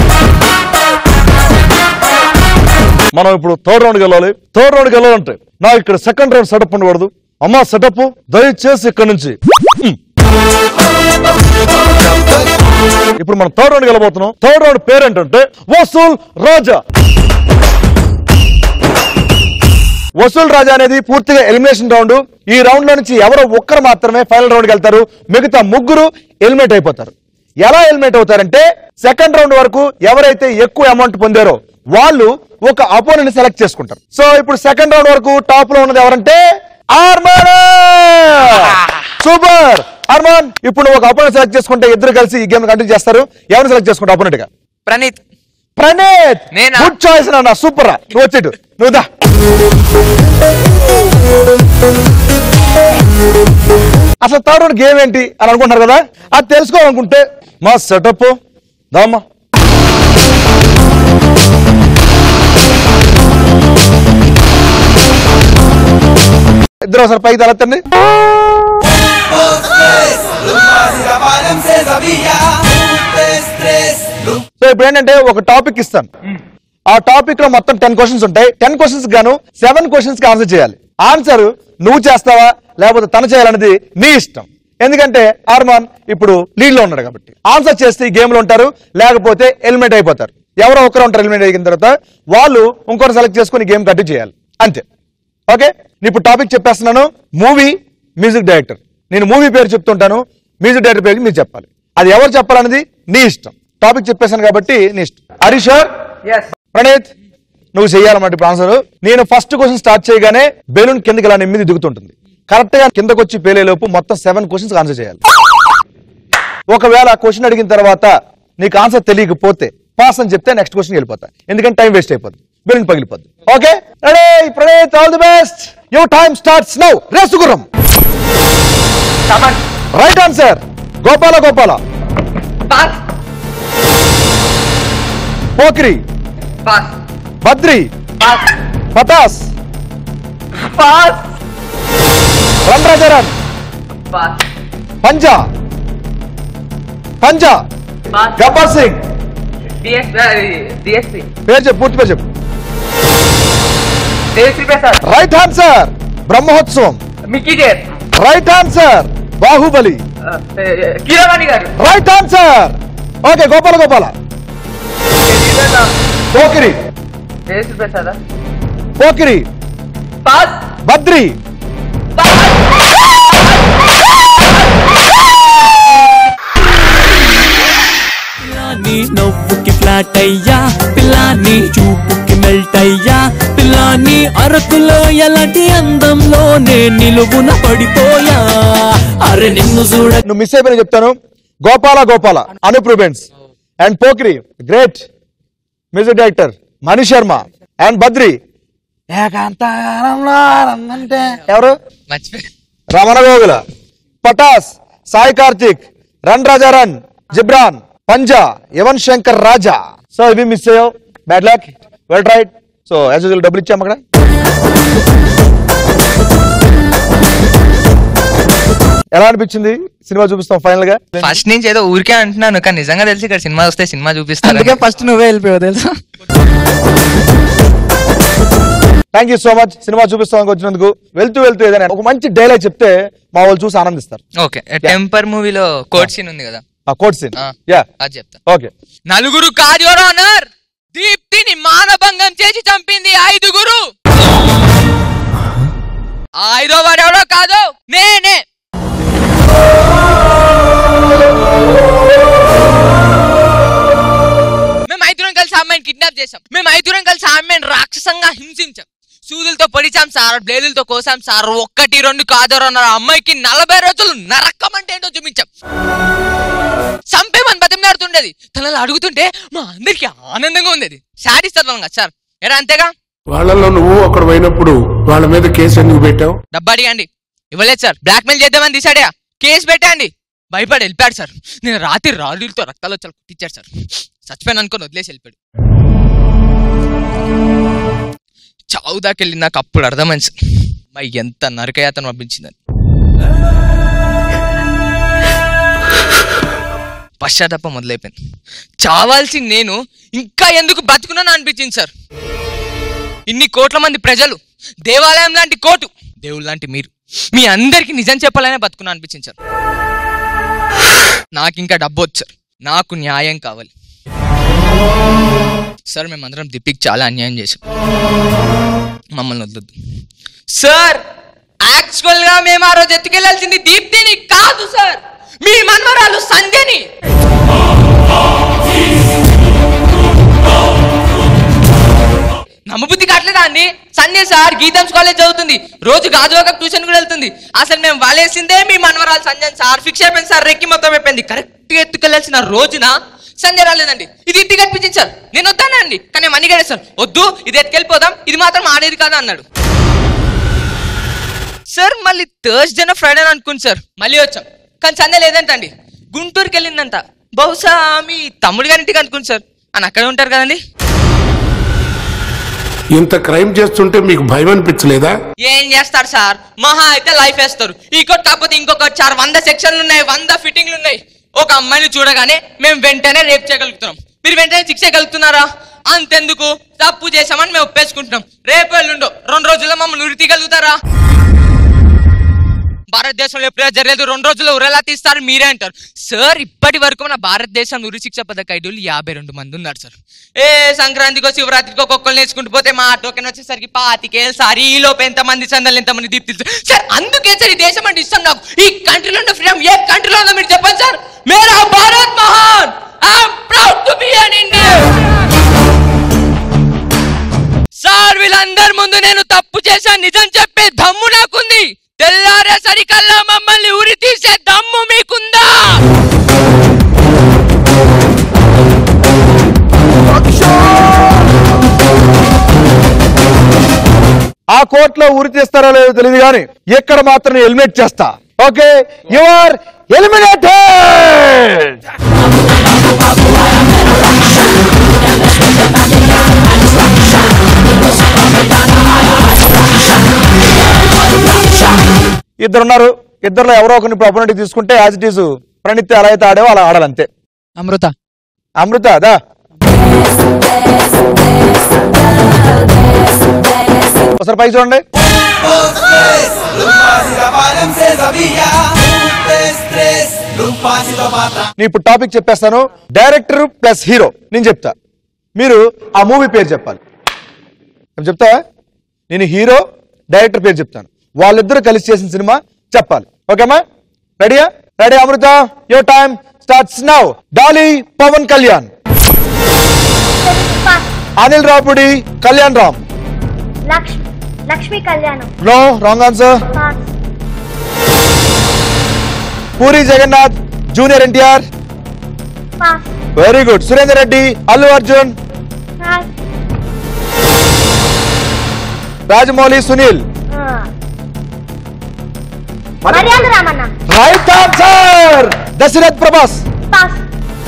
మనం ఇప్పుడు థర్డ్ రౌండ్కి వెళ్ళాలి థర్డ్ రౌండ్కి వెళ్ళాలంటే నాకు ఇక్కడ సెకండ్ రౌండ్ సెటప్ ఉండకూడదు అమ్మా సెటప్ దయచేసి ఇక్కడ నుంచి హ్మ్. ఇప్పుడు మనం థర్డ్ రౌండ్కి వెళ్ళబోతున్నాం థర్డ్ రౌండ్ పేరు ఏంటంటే వసూల్ రాజా వసూల్ రాజా అనేది పూర్తిగా ఎలిమినేషన్ రౌండ్ ఈ రౌండ్ లో నుంచి ఎవరో ఒక్కరు మాత్రమే ఫైనల్ రౌండ్కి వెళ్తారు మిగతా ముగ్గురు ఎలిమినేట్ అయిపోతారు ఎలా ఎలిమినేట్ అవుతారంటే సెకండ్ రౌండ్ వరకు ఎవరైతే ఎక్కువ అమౌంట్ పొందారో వాళ్ళు ఒక అపోనెంట్ సెలెక్ట్ చేసుకుంటారు సో ఇప్పుడు సెకండ్ రౌండ్ వరకు టాప్ లో ఉన్నది ఎవరంటే ఆర్మాన్ సూపర్ అర్మాన్ ఇప్పుడు నువ్వు ఒక అపోనెంట్ సెలెక్ట్ చేసుకుంటే ఇద్దరు కలిసి ఈ గేమ్ కంటిన్యూ చేస్తారు ఎవరిని సెలెక్ట్ చేసుకుంటావు అపోనెంట్ గా ప్రణీత్ ప్రణీత్ నేనా? గుడ్ చాయిస్ నాన్న సూపర్ రా నువ్వు వచ్చేటు నువ్వు దా అసలు థర్డ్ రౌండ్ గేమ్ ఏంటి అని అనుకుంటున్నారు కదా అది తెలుసుకోవాలనుకుంటే మా సెటప్ దామా ఇద్దరు ఒకసారి పైకి తలెత్తండి సో ఇప్పుడు ఏంటంటే ఒక టాపిక్ ఇస్తాను ఆ టాపిక్ లో మొత్తం టెన్ క్వశ్చన్స్ ఉంటాయి టెన్ క్వశ్చన్స్ గాను సెవెన్ క్వశ్చన్స్ కి ఆన్సర్ చేయాలి ఆన్సర్ నువ్వు చేస్తావా లేకపోతే తను చేయాలనేది నీ ఇష్టం ఎందుకంటే ఆర్మాన్ ఇప్పుడు లీడ్ లో ఉన్నాడు కాబట్టి ఆన్సర్ చేస్తే ఈ గేమ్ లో ఉంటారు లేకపోతే ఎలిమినేట్ అయిపోతారు ఎవరో ఒకరు ఉంటారు ఎలిమినేట్ అయిన తర్వాత వాళ్ళు ఇంకోటి సెలెక్ట్ చేసుకుని గేమ్ కంటిన్యూ చేయాలి అంతే ఓకే నేను ఇప్పుడు టాపిక్ చెప్పేస్తున్నాను మూవీ మ్యూజిక్ డైరెక్టర్ నేను మూవీ పేరు చెప్తుంటాను మ్యూజిక్ డైరెక్టర్ పేరు మీరు చెప్పాలి అది ఎవరు చెప్పాలనేది నీ ఇష్టం టాపిక్ చెప్పేశాను కాబట్టి నీ ఇష్టం హరీశ్వర్ ఎస్ ప్రణీత్ నువ్వు చెయ్యాలన్నమాట ఇప్పుడు ఆన్సర్ నేను ఫస్ట్ క్వశ్చన్ స్టార్ట్ చేయగానే బెలూన్ కిందకి ఇలా నెమ్మది దిగుతుంటుంది కరెక్ట్ గా కిందకు వచ్చి పేలేలోపు మొత్తం సెవెన్ క్వశ్చన్స్ ఆన్సర్ చేయాలి ఒకవేళ క్వశ్చన్ అడిగిన తర్వాత నీకు ఆన్సర్ తెలియకపోతే పాస్ అని చెప్తే నెక్స్ట్ క్వశ్చన్ వెళ్ళిపోతా ఎందుకంటే టైం వేస్ట్ అయిపోద్ది బెలూన్ పగిలిపోద్ది okay ready Praneeth all the best your time starts now Race Gurram right answer Gopala Gopala pass Pokiri pass Badri pass Pataas pass run Raja run pass Panja Panja pass Gabbar Singh DS DSP పేరు చెప్పు పూర్తి పేరు చెప్పు దేవిశ్రీ ప్రసాద్ రైట్ ఆన్సర్ బ్రహ్మోత్సవం మిక్కీ జేర్ రైట్ ఆన్సర్ బాహుబలి కీరవాణి గారు right answer okay Gopala Gopala Pokiri Devi Sri Prasad Pokiri pass Badri పిల్లాని నవ్వుకి flat అయ్యా పిల్లాని చూపుకి మెల్ట్ అయ్యా పిల్లాని అరకులో ఎలాంటి అందంలోనే నిలువున పడిపోయా అరే నిన్ను చూడ నువ్వు మిస్ అయిపోయిన చెప్తాను Gopala Gopala Anup Rubens and Pokiri great music director Mani Sharma and Badri ఏకాంతకాలంలో రమ్మంటే ఎవరు మర్చిపోయి Ramana Gogula Pataas Sai Karthik run Raja run Ghibran Panja Yuvan Shankar Raja so ఇవి మిస్ అయ్యావు bad luck well right so as usual డబ్బులు ఇచ్చాము అక్కడ ఎలా అనిపించింది సినిమా చూపిస్తాం ఫైనల్ గా ఫస్ట్ నుంచి ఏదో ఊరికే అంటున్నాను కానీ నిజంగా తెలిసి ఇక్కడ సినిమా వస్తే సినిమా చూపిస్తారు అందుకే ఫస్ట్ నువ్వే వెళ్ళిపోయావు తెలుసా thank you so much cinema చూపిస్తానికి వచ్చినందుకు వెళ్తూ వెళ్తూ ఏదైనా ఒక మంచి డైలాగ్ చెప్తే మా వాళ్ళు చూసి ఆనందిస్తారు ఓకే టెంపర్ మూవీలో కోట్ సీన్ ఉంది కదా ఆ కోట్ సీన్ ఆ. యా అది చెప్తా ఓకే నలుగురు కార్యోరానర్ దీప్తిని మానభంగం చేసి చంపింది ఐదుగురు ఆ ఐదో వాడెవడో కాదు నేనే మేము ఐదుగురం కలిసి ఆ అమ్మాయిని కిడ్నాప్ చేసాం మేము ఐదుగురం కలిసి ఆ అమ్మాయిని రాక్షసంగా హింసించాం సూదులతో పొడిచాం సార్ బ్లేడులతో కోసాం సార్ ఒక్కటి రెండు కాదరన్నారు ఆ అమ్మాయికి నలభై రోజులు నరకం అంటే ఏంటో చూపించాం చంపేమని బతిమలాడుతుండేది తను అలా అడుగుతుంటే మా అందరికి ఆనందంగా ఉండేది శాడిస్తాం కదా సార్ ఎరా అంతేగా వాళ్ళలో నువ్వు అక్కడ పోయినప్పుడు వాళ్ళ మీద కేసు ఎందుకు పెట్టావు డబ్బా అడిగండి ఇవ్వలేదు సార్ బ్లాక్మెయిల్ చేద్దామని తీసాడా కేసు పెట్టండి భయపడి వెళ్ళిపోయాడు సార్ నేను రాత్రి రాళ్ళతో రక్తాలు చాలా కుట్టించాడు సార్ చచ్చిపోయాను అనుకొని వదిలేసి వెళ్ళిపోయాడు చావు దాకా వెళ్ళి నాకు అప్పుడు అర్థమైంది సార్ మా ఎంత నరకయాతను పంపించిందని పశ్చాత్తాపం మొదలైపోయింది చావాల్సి నేను ఇంకా ఎందుకు బతుకున్నాను అనిపించింది సార్ ఇన్ని కోట్ల మంది ప్రజలు దేవాలయం లాంటి కోటు దేవుడు లాంటి మీరు మీ అందరికి నిజం చెప్పాలనే బతుకున్నా అనిపించింది సార్ నాకు ఇంకా డబ్బు వచ్చు సార్ నాకు న్యాయం కావాలి సార్ మేమందరం దిప్పికి చాలా అన్యాయం చేసాం మమ్మల్ని వద్దొద్దు సార్ యాక్చువల్ గా మేము ఆ రోజు ఎత్తుకెళ్లాల్సింది దీప్తిని కాదు సార్ మీ మన్మరాలు సంధ్యని నమ్మబుద్ధి కావట్లేదా అండి సంధ్య సార్ గీతాంశ్ కాలేజ్ చదువుతుంది రోజు గాజువాక ట్యూషన్ కూడా వెళ్తుంది అసలు మేము వాలేసిందే మీ మనవరాలు సంజయ్ సార్ ఫిక్స్ అయిపోయింది సార్ రెక్కి మొత్తం అయిపోయింది కరెక్ట్ గా ఎత్తుకెళ్లాల్సిన రోజున సంజయ్ రాలేదండి ఇది ఇంటికి కనిపించింది సార్ నేను వద్దానా అండి కానీ మనీ గడే సార్ వద్దు ఇది ఎత్తుకెళ్ళిపోదాం ఇది మాత్రం ఆడేది కాదా అన్నాడు సార్ మళ్ళీ థర్స్డేన ఫ్రైడే అనుకుంది సార్ మళ్ళీ వచ్చాం కానీ సండే లేదంటండి గుంటూరుకి వెళ్ళిందంట బహుశా మీ తమ్ముడు గారింటికి అనుకుంది సార్ అని అక్కడే ఉంటారు కదండి ఇంత క్రైమ్ చేస్తుంటే మీకు భయం అనిపించలేదా ఏం చేస్తారు సార్ మహా అయితే లైఫ్ వేస్తారు ఈ కోట్ కాకపోతే ఇంకొక సార్ వంద సెక్షన్లు ఉన్నాయి వంద ఫిట్టింగ్లు ఉన్నాయి ఒక అమ్మాయిని చూడగానే మేము వెంటనే రేప్ చేయగలుగుతున్నాం మీరు వెంటనే శిక్ష చేయగలుగుతున్నారా అంతెందుకు తప్పు చేసామని మేము ఒప్పేసుకుంటున్నాం రేపు ఎల్లుండో రెండు రోజుల్లో మమ్మల్ని ఉరి తీయగలుగుతారా భారతదేశంలో ఎప్పుడైనా జరగలేదు రెండు రోజుల్లో ఉరెలా తీస్తారు మీరే అంటారు సార్ ఇప్పటి వరకు మన భారతదేశం ఉరి శిక్ష పథక ఐదులు యాభై రెండు మంది ఉన్నారు సార్ ఏ సంక్రాంతికో శివరాత్రికో ఒక్కొక్కరు నేర్చుకుంటూ పోతే మా టోకెన్ వచ్చేసరికి పాతికేళ్ళు సార్ ఈ లోపు ఎంతమంది సందలు ఎంతమంది దీప్తి సార్ అందుకే సార్ ఈ దేశం అంటే ఇష్టం నాకు ఈ కంట్రీలో ఉన్న ఫ్రీడమ్ ఏ కంట్రీలో ఉందో మీరు చెప్పండి సార్ మేరా భారత్ మహాన్ I'm proud to be an Indian sir వీళ్ళందరి ముందు నేను తప్పు చేశాను నిజం చెప్పే దమ్ము నాకుంది తెల్లారే సరికల్లా మమ్మల్ని ఉరి తీసే దమ్ము మీకుందా ఆ కోర్టులో ఉరి తీస్తారో లేదో తెలియదు కానీ ఇక్కడ మాత్రం ఎలిమినేట్ చేస్తా ఓకే యు ఆర్ ఎలిమినేటెడ్ ఇద్దరున్నారు ఇద్దరులో ఎవరో ఒకరిని ఇప్పుడు అపోనెంట్ తీసుకుంటే యాజ్ ఇట్ ఈస్ ప్రణిత్ ఎలా అయితే ఆడేవో అలా ఆడాలి అంతే అమృత అమృత అదా ఒకసారి పైకి చూడండి నేను ఇప్పుడు టాపిక్ చెప్పేస్తాను డైరెక్టర్ ప్లస్ హీరో నేను చెప్తా మీరు ఆ మూవీ పేరు చెప్పాలి ఏం చెప్తా నేను హీరో డైరెక్టర్ పేరు చెప్తాను వాళ్ళిద్దరూ కలిసి చేసిన సినిమా చెప్పాలి ఓకేమా రెడీయా ready Amrutha your time starts now Dolly Pawan Kalyan Anil Ravipudi Kalyan Ram Lakshmi Lakshmi Kalyanam no wrong answer pass Puri Jagannadh junior NTR pass very good Surender Reddy Allu Arjun pass Rajamouli Sunil Maryada Ramanna right answer Dasarath Prabhas pass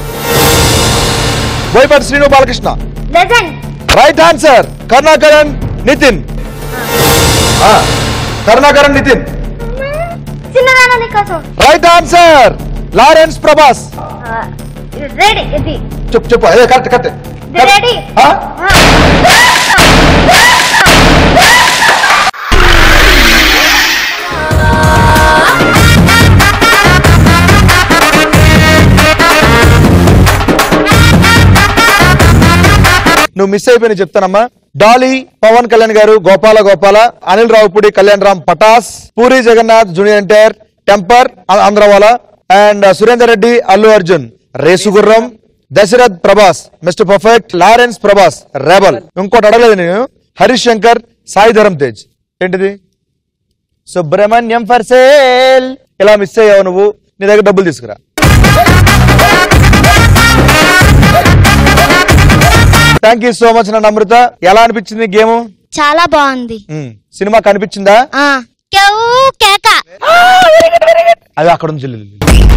Boyapati Srinu Balakrishna Legend right answer Karunakaran Nithin ఆ, Karunakaran Nithin Chinnadana Neekosam right answer Lawrence Prabhas ready ఇది చెప్పు చెప్పు అదే కరెక్ట్ కరెక్ట్ ఇది రెడీ నువ్వు మిస్ అయిపోయిన చెప్తానమ్మా డాలీ పవన్ కళ్యాణ్ గారు గోపాల గోపాల అనిల్ రావుపూడి కళ్యాణ్ రామ్ పటాస్ పూరి జగన్నాథ్ జూనియర్ ఎన్టీఆర్ టెంపర్ ఆ- Andhrawala and Surender Reddy Allu Arjun Race Gurram Dasarath Prabhas Mr Perfect Lawrence Prabhas Rebel ఇంకోటి అడగలేదు నేను హరీష్ శంకర్ సాయి ధరమ్ తేజ్ ఏంటిది సుబ్రహ్మణ్యం ఫర్ సేల్ ఇలా మిస్ అయ్యావు నువ్వు నీ దగ్గర డబ్బులు తీసుకురా థ్యాంక్ యూ సో మచ్ నన్ను అమృత ఎలా అనిపించింది గేమ్ చాలా బాగుంది సినిమా కనిపించిందా ఆ కేవ్ కేక అది అక్కడ ఉంది చెల్లి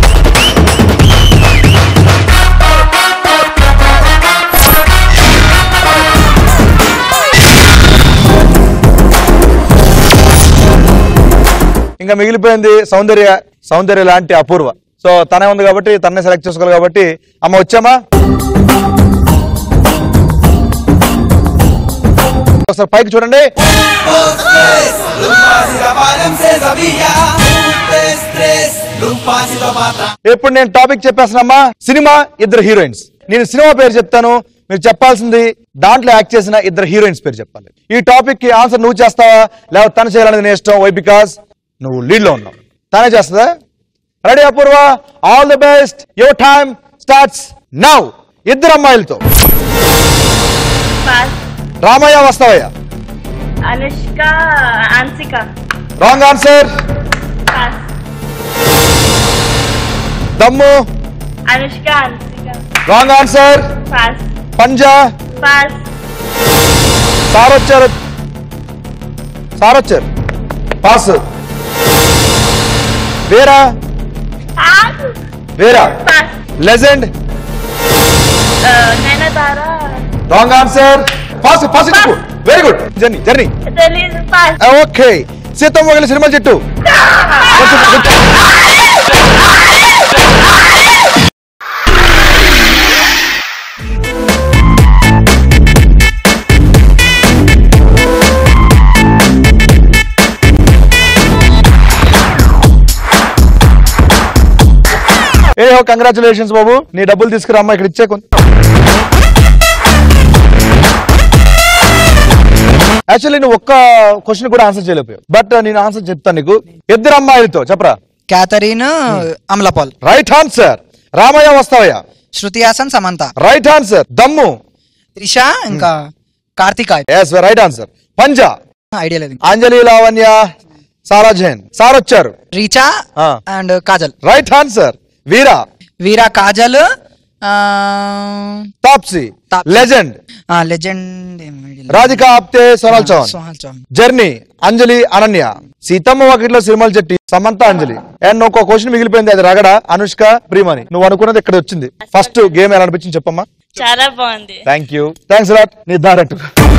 ఇంకా మిగిలిపోయింది సౌందర్య సౌందర్య లాంటి అపూర్వ సో తనే ఉంది కాబట్టి తన్నే సెలెక్ట్ చేసుకోవాలి కాబట్టి అమ్మ వచ్చామా ఒకసారి పైకి చూడండి ఇప్పుడు నేను టాపిక్ చెప్పేస్తున్నామా సినిమా ఇద్దరు హీరోయిన్స్ నేను సినిమా పేరు చెప్తాను మీరు చెప్పాల్సింది దాంట్లో యాక్ట్ చేసిన ఇద్దరు హీరోయిన్స్ పేరు చెప్పాలి ఈ టాపిక్ కి ఆన్సర్ నువ్వు చేస్తావా లేకపోతే తను చేయాలనేది నీ ఇష్టం వై బికాస్ నువ్వు లీడ్ లో ఉన్నావు తనే చేస్తుందా ready Apoorva all the best your time starts now ఇద్దరు అమ్మాయిలతో pass Ramayya Vastavayya Anushka Hansika wrong answer pass Dammu Anushka Hansika wrong answer pass Panja pass sir వచ్చారు సార్ వచ్చారు pass Veera pass Veera pass Legend Nayanthara wrong answer pass pass చెప్పు వెరీ గుడ్ జర్నీ జర్నీ తెలీదు పాస్ ఓకే సీతం మొగలి cinema చెట్టు ఏ congratulations బాబు నీ డబ్బులు తీసుకురామ్మా ఇక్కడ ఇచ్చే కొంత యాక్చువల్లీ నువ్వు ఒక్క క్వశ్చన్ కూడా ఆన్సర్ చేయలేకపోయావు బట్ నేను ఆన్సర్ చెప్తాను నీకు ఇద్దరు అమ్మాయిలతో చెప్పరా Catherine Amala Paul right answer Ramayya Vastavayya Shruti Haasan Samantha right answer Dammu Trisha ఇంకా కార్తిక్ ఎస్ రైట్ ఆన్సర్ పంజా ఐడియా లేదు Anjali Lavanya Sarah Jane sir వచ్చారు రీచా ఆ. And Kajal right answer Veera Veera Kajal Taapsee Legend Legend Radhika Apte Sonal Chauhan Sonal Chauhan Journey Anjali Ananya Seethamma వాకిట్లో సినిమాలు చెట్టి సమంత అంజలి అండ్ ఇంకో క్వశ్చన్ మిగిలిపోయింది అది రగడ అనుష్క ప్రియమణి నువ్వు అనుకున్నది ఇక్కడ వచ్చింది ఫస్ట్ గేమ్ ఎలా అనిపించింది చెప్పమ్మా చాలా బాగుంది థ్యాంక్ యూ థ్యాంక్స్ లాట్ నీ దారట్టు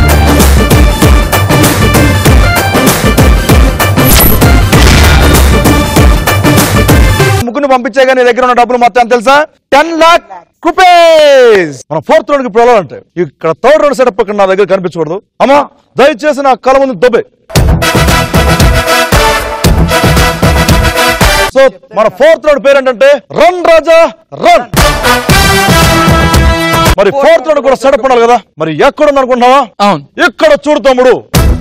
ముగ్గురు పంపించేగా నీ దగ్గర ఉన్న డబ్బులు మొత్తం ఎంత తెలుసా టెన్ లాక్ రూపీస్ మన ఫోర్త్ రౌండ్ ఇప్పుడు ఎలా ఉంటాయి ఇక్కడ థర్డ్ రౌండ్ సెటప్ ఇక్కడ నా దగ్గర కనిపించకూడదు అమ్మా దయచేసి నా కళ ముందు దొబ్బే సో మన ఫోర్త్ రౌండ్ పేరు ఏంటంటే రన్ రాజా రన్ మరి ఫోర్త్ రౌండ్ కూడా సెటప్ ఉండాలి కదా మరి ఎక్కడ ఉంది అనుకుంటున్నావా అవును ఇక్కడ చూడు తమ్ముడు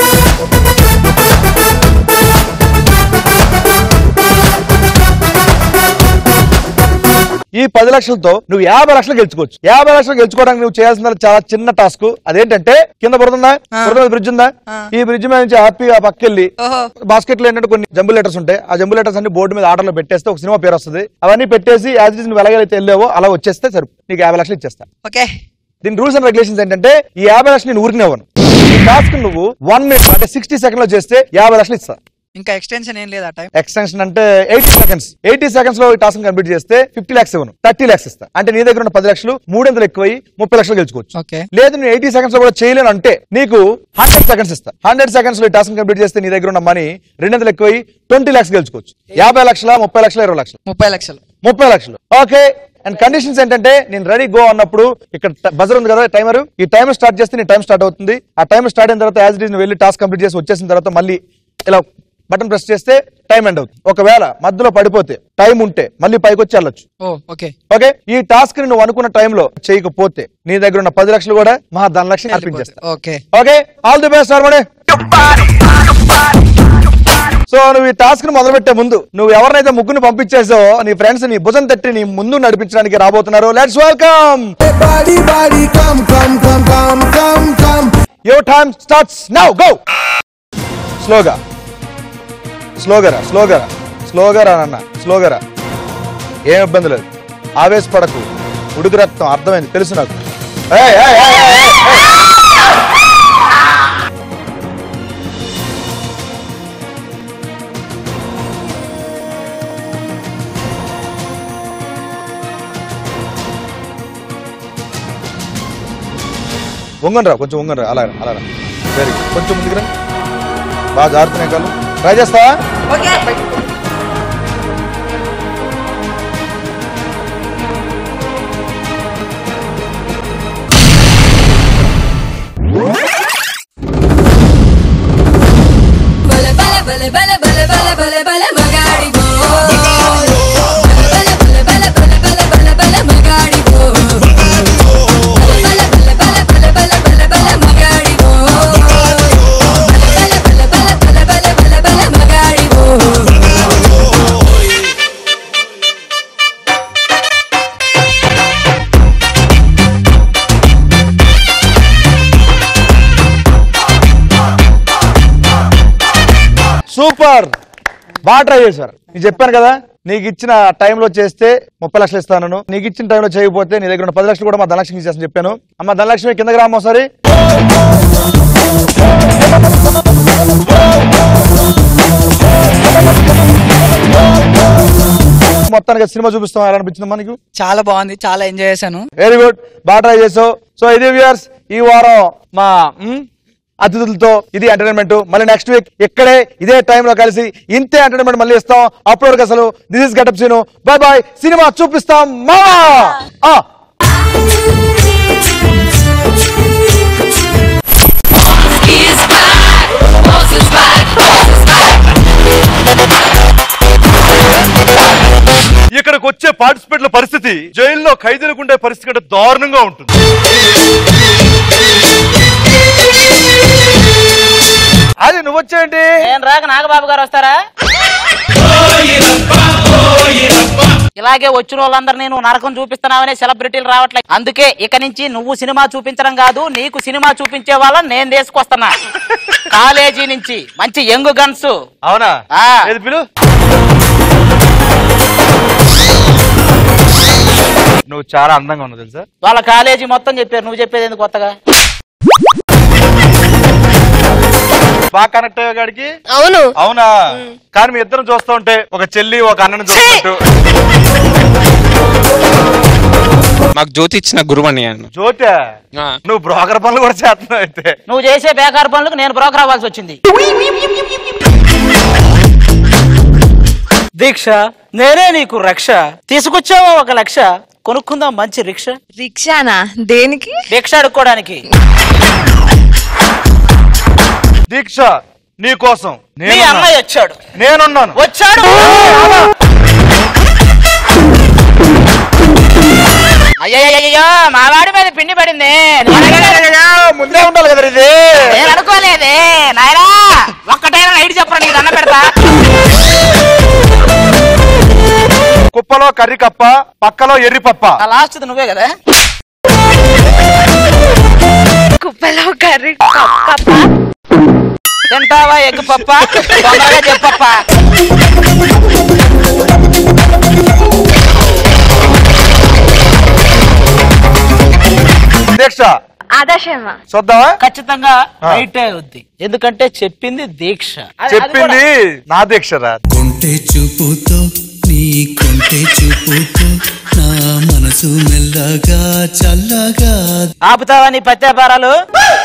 ఈ పది లక్షలతో నువ్వు యాభై లక్షలు గెలుచుకోవచ్చు యాభై లక్షలు గెలుచుకోవడానికి నువ్వు చేయాల్సిన చాలా చిన్న టాస్క్ అదేంటంటే కింద బురదుందా బురద బ్రిడ్జ్ ఉందా ఈ బ్రిడ్జ్ మీద నుంచి హ్యాపీగా పక్కెళ్ళి బాస్కెట్ లో ఏంటంటే కొన్ని జంబుల్ లెటర్స్ ఉంటాయి ఆ జంబుల్ లెటర్స్ అన్ని బోర్డు మీద ఆర్డర్ లో పెట్టేస్తే ఒక సినిమా పేరు వస్తుంది అవన్నీ పెట్టేసి యాజ్ ఇట్ ఇస్ నువ్వు ఎలాగైతే వెళ్ళావో అలా వచ్చేస్తే సరే నీకు యాభై లక్షలు ఇచ్చేస్తా ఓకే దీని రూల్స్ అండ్ రెగ్యులేషన్స్ ఏంటంటే ఈ యాభై లక్షలు నేను ఊరికినే ఇవ్వను ఈ టాస్క్ నువ్వు వన్ మినిట్ అంటే సిక్స్టీ సెకండ్ లో చేస్తే యాభై లక్షలు ఇస్తా ఇంకా ఎక్స్టెన్షన్ ఏం లేదా టైం ఎక్స్టెన్షన్ అంటే ఎయిటీ సెకండ్స్ ఎయిటీ సెకండ్స్ లో ఈ టాస్క్ కంప్లీట్ చేస్తే ఫిఫ్టీ లాక్స్ ఇవ్వను థర్టీ లాక్స్ ఇస్తా అంటే నీ దగ్గర ఉన్న పది లక్షలు మూడెంతలు ఎక్కువై ముప్పై లక్షలు గెలుచుకోవచ్చు ఓకే లేదు నేను ఎయిటీ సెకండ్స్ లో కూడా చేయలేను అంటే నీకు హండ్రెడ్ సెకండ్స్ ఇస్తా హండ్రెడ్ సెకండ్స్ లో ఈ టాస్క్ కంప్లీట్ చేస్తే నీ దగ్గర ఉన్న మనీ రెండెంతలు ఎక్కువై ట్వంటీ లాక్స్ గెలుచుకోవచ్చు యాభై లక్షల ముప్పై లక్షల ఇరవై లక్షలు ముప్పై లక్షలు ముప్పై లక్షలు ఓకే అండ్ కండిషన్స్ ఏంటంటే నేను రెడీ గో అన్నప్పుడు ఇక్కడ బజర్ ఉంది కదా టైమర్ ఈ టైమర్ స్టార్ట్ చేస్తే నీ టైం స్టార్ట్ అవుతుంది ఆ టైం స్టార్ట్ అయిన తర్వాత యాజ్ ఇట్ ఈస్ వెళ్ళి టాస్క్ కంప్లీట్ చేసి వచ్చేసిన తర్వాత మళ్ళీ ఇలా బటన్ ప్రెస్ చేస్తే టైం ఎండ్ అవుతుంది ఒకవేళ మధ్యలో పడిపోతే టైం ఉంటే మళ్ళీ పైకి వచ్చి వెళ్ళొచ్చు ఓ ఓకే ఓకే ఈ టాస్క్ ని నువ్వు అనుకున్న టైంలో చేయకపోతే నీ దగ్గర ఉన్న పది లక్షలు కూడా మహా ధనలక్ష్మి అర్పించేస్తా okay okay all the best Harmony so నువ్వు ఈ టాస్క్ ని మొదలు పెట్టే ముందు నువ్వు ఎవరినైతే ముగ్గురు పంపించేసావో నీ ఫ్రెండ్స్ నీ భుజం తట్టి నీ ముందు నడిపించడానికి రాబోతున్నారు let's welcome your time starts now go స్లోగా స్లోగా రా స్లోగా రా స్లోగా రా నాన్న స్లోగా రా ఏం ఇబ్బంది లేదు ఆవేశపడకు ఉడుకు రక్తం అర్థమైంది తెలుసు నాకు ఏయ్, ఏయ్, ఏయ్, ఏయ్, ఏయ్, ఏయ్. వంగనరా కొంచెం వంగనరా అలా రా, అలా రా. వెరీ గుడ్ కొంచెం ముందుకు రా బాగా జారుతున్నాయి కాళ్ళు ట్రై చేస్తావా సూపర్ బాగా ట్రై చేశారు నేను చెప్పాను కదా నీకు ఇచ్చిన టైంలో చేస్తే ముప్పై లక్షలు ఇస్తాను నీకు ఇచ్చిన టైంలో చేయకపోతే నీ దగ్గర ఉన్న పది లక్షలు కూడా మా ధనలక్ష్మి ఇచ్చేస్తాను చెప్పాను అమ్మ ధనలక్ష్మి కిందకి రామ్మ ఒకసారి మొత్తానికి సినిమా చూపిస్తాం ఎలా అనిపించిందమ్మా నీకు చాలా బాగుంది చాలా ఎంజాయ్ చేశాను వెరీ గుడ్ బాగా ట్రై చేసావు సో ఇది వ్యూయర్స్ ఈ వారం మా మ్, అతిథులతో ఇది ఎంటర్టైన్మెంట్ మళ్ళీ నెక్స్ట్ వీక్ ఇక్కడే ఇదే టైంలో కలిసి ఇంతే ఎంటర్టైన్మెంట్ మళ్ళీ ఇస్తాం అప్పటి వరకు అసలు this is getup Seenu bye bye సినిమా చూపిస్తాం మా ఆ. ఇక్కడికి వచ్చే పార్టిసిపేట్ల పరిస్థితి జైల్లో ఖైదీలకు ఉండే పరిస్థితి కంటే దారుణంగా ఉంటుంది అది నువ్వు వచ్చేయండి నేను రాక నాగబాబు గారు వస్తారా ఇలాగే వచ్చిన వాళ్ళందరినీ నువ్వు నరకం చూపిస్తున్నావనే సెలబ్రిటీలు రావట్లేదు అందుకే ఇక నుంచి నువ్వు సినిమా చూపించడం కాదు నీకు సినిమా చూపించే వాళ్ళని నేను తీసుకొస్తున్నా కాలేజీ నుంచి మంచి యంగ్ గన్స్ అవునా ఆ. ఏది పిలు నువ్వు చాలా అందంగా ఉన్నావు తెలుసా వాళ్ళ కాలేజీ మొత్తం చెప్పారు నువ్వు చెప్పేది ఎందుకు కొత్తగా బాగా కనెక్ట్ అయ్యే గాడికి అవును అవునా కానీ మీ ఇద్దరం చూస్తూ ఉంటే ఒక చెల్లి ఒక అన్నని చూస్తున్నట్టు మాకు జ్యోతి ఇచ్చిన గురువు అని ఆయన జ్యోతి నువ్వు బ్రోకర్ పనులు కూడా చేస్తున్నావు అయితే నువ్వు చేసే బేకార్ పనులకు నేను బ్రోకర్ అవ్వాల్సి వచ్చింది దీక్ష నేనే నీకు రక్ష తీసుకొచ్చావా ఒక లక్ష కొనుక్కుందాం మంచి రిక్ష రిక్షానా దేనికి భిక్ష అడుక్కోవడానికి దీక్ష నీ కోసం మీ అన్నయ్య వచ్చాడు నేనున్నాను వచ్చాడు అయ్యయ్యో మా వాడి మీద పిండి పడింది ముందే ఉండాలి కదా ఇది నేను అనుకోలేదే నాయనా ఒక్కటైనా నైట్ చెప్పరా నీకు దండ పెడతా కుప్పలో కర్రీ కప్ప పక్కలో ఎర్రి పప్ప ఆ లాస్ట్ నువ్వే కదా కుప్పలో కర్రీ తింటావా ఎగ్ పప్ప తొందరగా చెప్పప్ప దీక్ష ఆదర్శమ్మ చూద్దామా ఖచ్చితంగా రైటే అవుద్ది ఎందుకంటే చెప్పింది దీక్ష అది- అది కూడా- చెప్పింది నా దీక్ష రా కొంటె చూపుతో నీ కొంటె చూపుతో నా మనసు మెల్లగా చల్లగా ఆపుతావా నీ పత్యాపారాలు